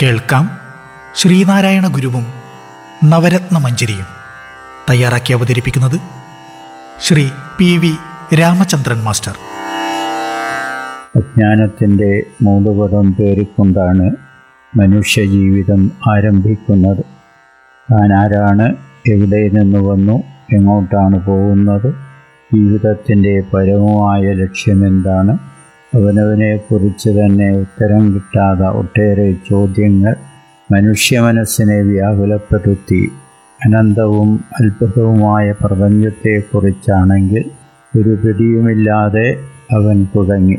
കേൾക്കാം ശ്രീനാരായണ ഗുരുവും നവരത്ന മഞ്ജരിയും തയ്യാറാക്കി അവതരിപ്പിക്കുന്നത് Shri P V Ramachandran master അജ്ഞാനത്തിൻ്റെ മൂടുപടം പേറിക്കൊണ്ടാണ് മനുഷ്യജീവിതം ആരംഭിക്കുന്നത് താൻ ആരാണ് എവിടെ നിന്ന് വന്നു എങ്ങോട്ടാണ് പോകുന്നത് ജീവിതത്തിൻ്റെ പരമമായ ലക്ഷ്യമെന്താണ് അവനവനെക്കുറിച്ച് തന്നെ ഉത്തരം കിട്ടാതെ ഒട്ടേറെ ചോദ്യങ്ങൾ മനുഷ്യ മനസ്സിനെ വ്യാകുലപ്പെടുത്തി അനന്തവും അത്ഭുതവുമായ പ്രപഞ്ചത്തെക്കുറിച്ചാണെങ്കിൽ ഒരു പിടിയുമില്ലാതെ അവൻ തുടങ്ങി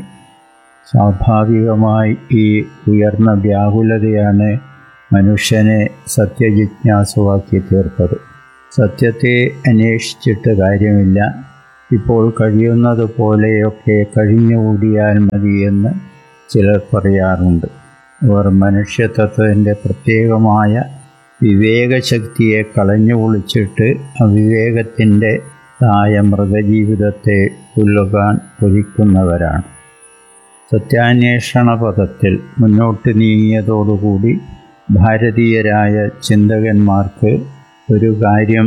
സ്വാഭാവികമായി ഈ ഉയർന്ന വ്യാകുലതയാണ് മനുഷ്യനെ സത്യജിജ്ഞാസുവാക്കി തീർത്തത് സത്യത്തെ അന്വേഷിച്ചിട്ട് കാര്യമില്ല ഇപ്പോൾ കഴിയുന്നത് പോലെയൊക്കെ കഴിഞ്ഞുകൂടിയാൽ മതിയെന്ന് ചിലർ പറയാറുണ്ട് അവർ മനുഷ്യതത്വത്തിൻ്റെ പ്രത്യേകമായ വിവേകശക്തിയെ കളഞ്ഞു പൊളിച്ചിട്ട് അവിവേകത്തിൻ്റെ തായ മൃഗജീവിതത്തെ പുല്ലുകാൻ കൊതിക്കുന്നവരാണ് സത്യാന്വേഷണ പദത്തിൽ മുന്നോട്ട് നീങ്ങിയതോടുകൂടി ഭാരതീയരായ ചിന്തകന്മാർക്ക് ഒരു കാര്യം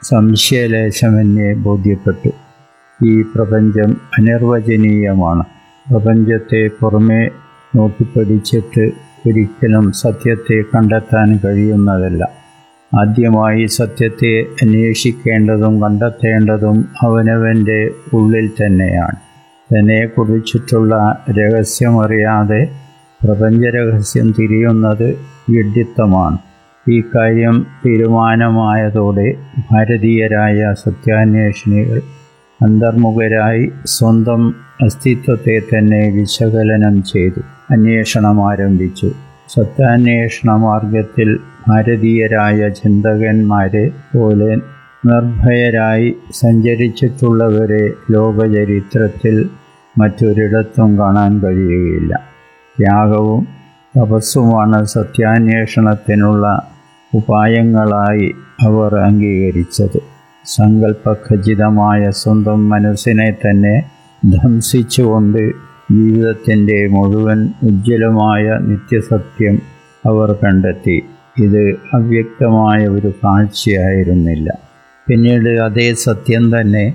സംശയലേശമെന്നെ ബോധ്യപ്പെട്ടു ഈ പ്രപഞ്ചം അനിർവചനീയമാണ് പ്രപഞ്ചത്തെ പുറമേ നോക്കിപ്പടിച്ചിട്ട് ഒരിക്കലും സത്യത്തെ കണ്ടെത്താൻ കഴിയുന്നതല്ല ആദ്യമായി സത്യത്തെ അന്വേഷിക്കേണ്ടതും കണ്ടെത്തേണ്ടതും അവനവൻ്റെ ഉള്ളിൽ തന്നെയാണ് തന്നെക്കുറിച്ചിട്ടുള്ള രഹസ്യമറിയാതെ പ്രപഞ്ചരഹസ്യം തിരിയുന്നത് വിഡ്ഢിത്തമാണ് ഈ കാര്യം തീരുമാനമായതോടെ ഭാരതീയരായ സത്യാന്വേഷണികൾ അന്തർമുഖരായി സ്വന്തം അസ്തിത്വത്തെ തന്നെ വിശകലനം ചെയ്തു അന്വേഷണം ആരംഭിച്ചു സത്യാന്വേഷണ മാർഗത്തിൽ ഭാരതീയരായ ചിന്തകന്മാരെ പോലെ നിർഭയരായി സഞ്ചരിച്ചിട്ടുള്ളവരെ ലോകചരിത്രത്തിൽ മറ്റൊരിടത്തും കാണാൻ കഴിയുകയില്ല ത്യാഗവും തപസ്സുമാണ് സത്യാന്വേഷണത്തിനുള്ള ഉപായങ്ങളായി അവർ അംഗീകരിച്ചത് സങ്കല്പഖചിതമായ സ്വന്തം മനസ്സിനെ തന്നെ ധംസിച്ചുകൊണ്ട് ജീവിതത്തിൻ്റെ മുഴുവൻ ഉജ്ജ്വലമായ നിത്യസത്യം അവർ കണ്ടെത്തി ഇത് അവ്യക്തമായ ഒരു കാഴ്ചയായിരുന്നില്ല പിന്നീട് അതേ സത്യം തന്നെ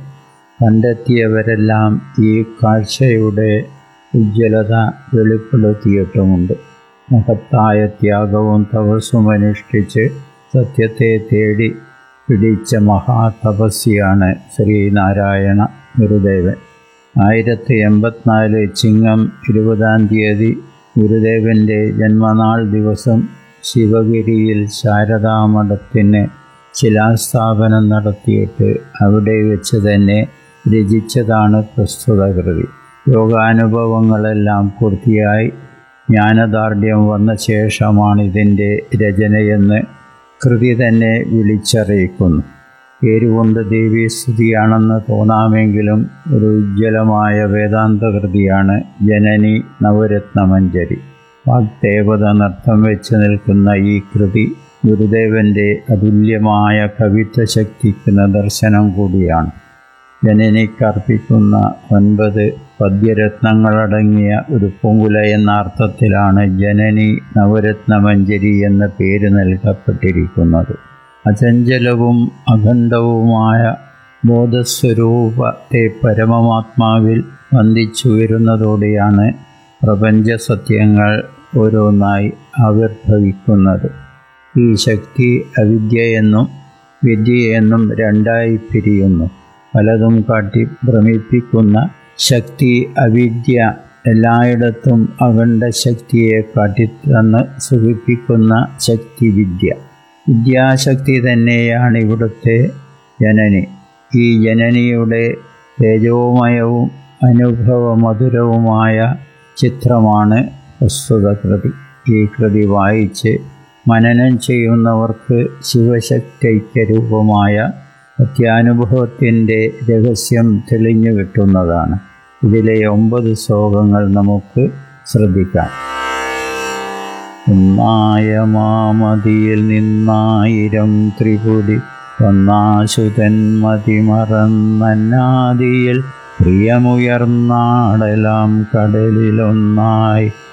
കണ്ടെത്തിയവരെല്ലാം ഈ കാഴ്ചയുടെ ഉജ്ജ്വലത വെളിപ്പെടുത്തിയിട്ടുമുണ്ട് മഹത്തായ ത്യാഗവും തപസ്സും അനുഷ്ഠിച്ച് സത്യത്തെ തേടി പിടിച്ച മഹാതപസ്യാണ് ശ്രീനാരായണ ഗുരുദേവൻ ആയിരത്തി എൺപത്തിനാല് ചിങ്ങം ഇരുപതാം തീയതി ഗുരുദേവൻ്റെ ജന്മനാൾ ദിവസം ശിവഗിരിയിൽ ശാരദാമഠത്തിന് ശിലാസ്ഥാപനം നടത്തിയിട്ട് അവിടെ വെച്ച് തന്നെ രചിച്ചതാണ് പ്രസ്തുത കൃതി യോഗാനുഭവങ്ങളെല്ലാം പൂർത്തിയായി ജ്ഞാനദാർഢ്യം വന്ന ശേഷമാണ് ഇതിൻ്റെ രചനയെന്ന് കൃതി തന്നെ വിളിച്ചറിയിക്കുന്നു പേരുകൊണ്ട് ദേവീസ്തുതിയാണെന്ന് തോന്നാമെങ്കിലും ഒരു ഉജ്ജ്വലമായ വേദാന്ത കൃതിയാണ് ജനനി നവരത്നമഞ്ജരി വാഗ്ദേവത നൃത്തം വെച്ച് നിൽക്കുന്ന ഈ കൃതി ഗുരുദേവൻ്റെ അതുല്യമായ കവിത്വ ശക്തിക്ക് നിദർശനം കൂടിയാണ് ജനനിക്കർപ്പിക്കുന്ന ഒൻപത് പദ്യരത്നങ്ങളടങ്ങിയ ഒരു പൂങ്കുല എന്ന അർത്ഥത്തിലാണ് ജനനി നവരത്നമഞ്ജരി എന്ന പേര് നൽകപ്പെട്ടിരിക്കുന്നത് അചഞ്ചലവും അഖണ്ഡവുമായ ബോധസ്വരൂപത്തെ പരമമാത്മാവിൽ വന്ദിച്ചുയരുന്നതോടെയാണ് പ്രപഞ്ച സത്യങ്ങൾ ഓരോന്നായി ആവിർഭവിക്കുന്നത് ഈ ശക്തി അവിദ്യയെന്നും വിദ്യയെന്നും രണ്ടായി പിരിയുന്നു പലതും കാട്ടി ഭ്രമിപ്പിക്കുന്ന ശക്തി അവിദ്യ എല്ലായിടത്തും അഖണ്ഡ ശക്തിയെ കാട്ടിത്തന്ന് സുഖിപ്പിക്കുന്ന ശക്തി വിദ്യ വിദ്യാശക്തി തന്നെയാണ് ഇവിടുത്തെ ജനനി ഈ ജനനിയുടെ തേജോമയവും അനുഭവമധുരവുമായ ചിത്രമാണ് പ്രസ്തുത കൃതി ഈ കൃതി വായിച്ച് മനനം ചെയ്യുന്നവർക്ക് ശിവശക്തിക്യരൂപമായ അത്യാനുഭവത്തിൻ്റെ രഹസ്യം തെളിഞ്ഞു കിട്ടുന്നതാണ് ഇതിലെ ഒമ്പത് ശ്ലോകങ്ങൾ നമുക്ക് ശ്രദ്ധിക്കാം ഒന്നായ മാമതിയിൽ നിന്നായിരം ത്രിപുടി ഒന്നാശുതൻ മതിമറന്നന്നാദിയിൽ പ്രിയമുയർന്നാടലാം കടലിലൊന്നായി